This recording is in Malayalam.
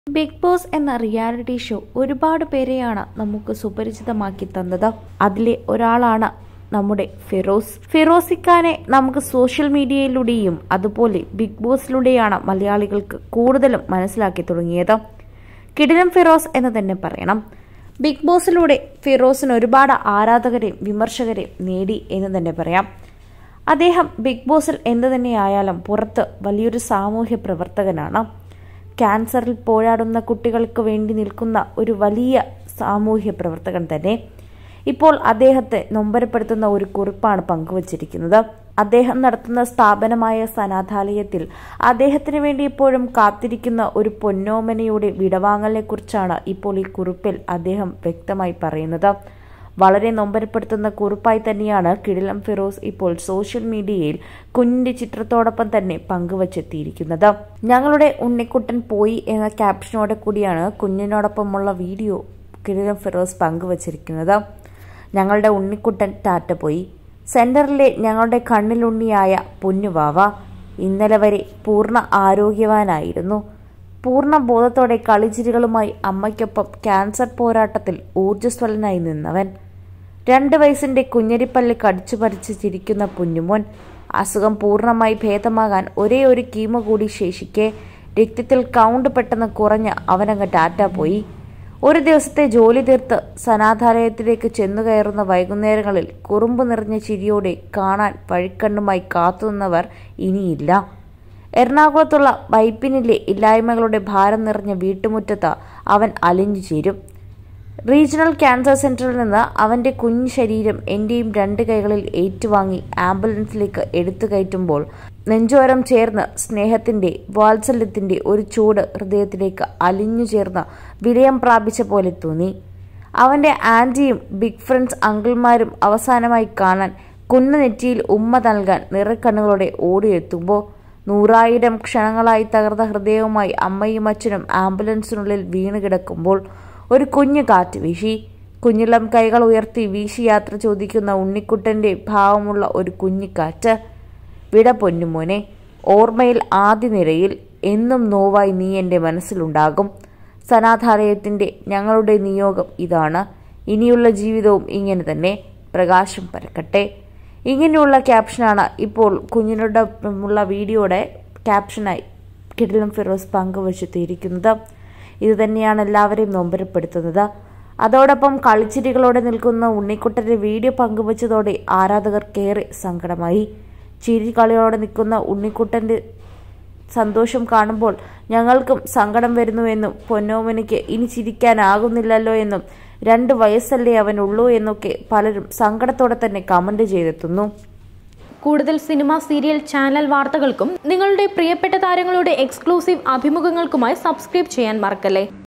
ബിഗ് ബോസ് എന്ന റിയാലിറ്റി ഷോ ഒരുപാട് പേരെയാണ് നമുക്ക് സുപരിചിതമാക്കി തന്നത് അതിലെ ഒരാളാണ് നമ്മുടെ ഫിറോസ് ഫിറോസിക്കാനെ നമുക്ക് സോഷ്യൽ മീഡിയയിലൂടെയും അതുപോലെ ബിഗ് ബോസിലൂടെയാണ് മലയാളികൾക്ക് കൂടുതലും മനസ്സിലാക്കി തുടങ്ങിയത് കിടിലം ഫിറോസ് എന്ന് തന്നെ പറയണം ബിഗ് ബോസിലൂടെ ഫിറോസിന് ഒരുപാട് ആരാധകരെയും വിമർശകരെയും നേടി എന്ന് തന്നെ പറയാം അദ്ദേഹം ബിഗ് ബോസിൽ എന്തു തന്നെയായാലും പുറത്ത് വലിയൊരു സാമൂഹ്യ പ്രവർത്തകനാണ് ക്യാൻസറിൽ പോരാടുന്ന കുട്ടികൾക്ക് വേണ്ടി നിൽക്കുന്ന ഒരു വലിയ സാമൂഹ്യ പ്രവർത്തകൻ തന്നെ ഇപ്പോൾ അദ്ദേഹത്തെ നൊമ്പരപ്പെടുത്തുന്ന ഒരു കുറിപ്പാണ് പങ്കുവച്ചിരിക്കുന്നത് അദ്ദേഹം നടത്തുന്ന സ്ഥാപനമായ സനാഥാലയത്തിൽ അദ്ദേഹത്തിന് വേണ്ടി ഇപ്പോഴും കാത്തിരിക്കുന്ന ഒരു പൊന്നോമനയുടെ വിടവാങ്ങലിനെക്കുറിച്ചാണ് ഇപ്പോൾ ഈ കുറിപ്പിൽ അദ്ദേഹം വ്യക്തമായി പറയുന്നത് വളരെ നൊമ്പരപ്പെടുത്തുന്ന കുറിപ്പായി തന്നെയാണ് കിടിലം ഫിറോസ് ഇപ്പോൾ സോഷ്യൽ മീഡിയയിൽ കുഞ്ഞിന്റെ ചിത്രത്തോടൊപ്പം തന്നെ പങ്കുവച്ചെത്തിയിരിക്കുന്നത് ഞങ്ങളുടെ ഉണ്ണിക്കുട്ടൻ പോയി എന്ന ക്യാപ്ഷനോടെ കൂടിയാണ് കുഞ്ഞിനോടൊപ്പമുള്ള വീഡിയോ കിടിലം ഫിറോസ് പങ്കുവച്ചിരിക്കുന്നത് ഞങ്ങളുടെ ഉണ്ണിക്കുട്ടൻ ടാറ്റ പോയി സെന്ററിലെ ഞങ്ങളുടെ കണ്ണിലുണ്ണിയായ പൊന്നുവാവ ഇന്നലെ വരെ പൂർണ്ണ ആരോഗ്യവാനായിരുന്നു പൂർണ്ണ ബോധത്തോടെ കളിച്ചിരികളുമായി അമ്മയ്ക്കൊപ്പം ക്യാൻസർ പോരാട്ടത്തിൽ ഊർജ്ജസ്വലനായി നിന്നവൻ രണ്ട് വയസ്സിന്റെ കുഞ്ഞരിപ്പല്ല് കടിച്ചു പറിച്ച് ചിരിക്കുന്ന കുഞ്ഞുമോൻ അസുഖം പൂർണ്ണമായി ഭേദമാകാൻ ഒരേ ഒരു കീമോ കൂടി ശേഷിക്കെ രക്തത്തിൽ കൗണ്ട് പെട്ടെന്ന് കുറഞ്ഞ് അവനങ്ങ് ടാറ്റ പോയി ഒരു ദിവസത്തെ ജോലി തീർത്ത് സനാഥാലയത്തിലേക്ക് ചെന്നു കയറുന്ന വൈകുന്നേരങ്ങളിൽ കുറുമ്പ് നിറഞ്ഞ ചിരിയോടെ കാണാൻ വഴിക്കണ്ണുമായി കാത്തുനിന്നവർ ഇനിയില്ല എറണാകുളത്തുള്ള വൈപ്പിനിലെ ഇല്ലായ്മകളുടെ ഭാരം നിറഞ്ഞ വീട്ടുമുറ്റത്ത് അവൻ അലിഞ്ഞു ചേരും റീജിയണൽ ക്യാൻസർ സെന്ററിൽ നിന്ന് അവന്റെ കുഞ്ഞു ശരീരം എന്റെയും രണ്ട് കൈകളിൽ ഏറ്റുവാങ്ങി ആംബുലൻസിലേക്ക് എടുത്തു കയറ്റുമ്പോൾ നെഞ്ചോരം ചേർന്ന് സ്നേഹത്തിന്റെ വാത്സല്യത്തിന്റെ ഒരു ചൂട് ഹൃദയത്തിലേക്ക് അലിഞ്ഞു ചേർന്ന് വിലയം പ്രാപിച്ച പോലെ തോന്നി അവന്റെ ആന്റിയും ബിഗ് ഫ്രണ്ട്സ് അങ്കിൾമാരും അവസാനമായി കാണാൻ കുന്ന നെറ്റിയിൽ ഉമ്മ നൽകാൻ നിറക്കണ്ണുകളോടെ ഓടിയെത്തുമ്പോൾ നൂറായിരം ക്ഷണങ്ങളായി തകർന്ന ഹൃദയവുമായി അമ്മയും അച്ഛനും ആംബുലൻസിനുള്ളിൽ വീണ് കിടക്കുമ്പോൾ ഒരു കുഞ്ഞു കാറ്റ് വീശി കുഞ്ഞിളം കൈകൾ ഉയർത്തി വീശി യാത്ര ചോദിക്കുന്ന ഉണ്ണിക്കുട്ടന്റെ ഭാവമുള്ള ഒരു കുഞ്ഞിക്കാറ്റ് വിട പൊന്നുമോനെ ഓർമ്മയിൽ ആദ്യ നിരയിൽ എന്നും നോവായി നീ എൻ്റെ മനസ്സിലുണ്ടാകും സനാഥാലയത്തിൻ്റെ ഞങ്ങളുടെ നിയോഗം ഇതാണ് ഇനിയുള്ള ജീവിതവും ഇങ്ങനെ തന്നെ പ്രകാശം പരക്കട്ടെ ഇങ്ങനെയുള്ള ക്യാപ്ഷനാണ് ഇപ്പോൾ കുഞ്ഞിനോടൊപ്പമുള്ള വീഡിയോയുടെ ക്യാപ്ഷനായി കിടിലം ഫിറോസ് പങ്കുവച്ചെത്തിയിരിക്കുന്നത് ഇത് തന്നെയാണ് എല്ലാവരെയും നൊമ്പരപ്പെടുത്തുന്നത് അതോടൊപ്പം കളിച്ചിരികളോടെ നിൽക്കുന്ന ഉണ്ണിക്കുട്ടന്റെ വീഡിയോ പങ്കുവച്ചതോടെ ആരാധകർക്കേറെ സങ്കടമായി ചിരി കളിയോടെ നിൽക്കുന്ന ഉണ്ണിക്കുട്ടന്റെ സന്തോഷം കാണുമ്പോൾ ഞങ്ങൾക്കും സങ്കടം വരുന്നുവെന്നും പൊന്നോമനിക്ക് ഇനി ചിരിക്കാനാകുന്നില്ലല്ലോ എന്നും രണ്ട് വയസ്സല്ലേ അവനുള്ളൂ എന്നൊക്കെ പലരും സങ്കടത്തോടെ തന്നെ കമന്റ് ചെയ്തെത്തുന്നു കൂടുതൽ സിനിമ സീരിയൽ ചാനൽ വാർത്തകൾക്കും നിങ്ങളുടെ പ്രിയപ്പെട്ട താരങ്ങളുടെ എക്സ്ക്ലൂസീവ് അഭിമുഖങ്ങൾക്കുമായി സബ്സ്ക്രൈബ് ചെയ്യാൻ മറക്കല്ലേ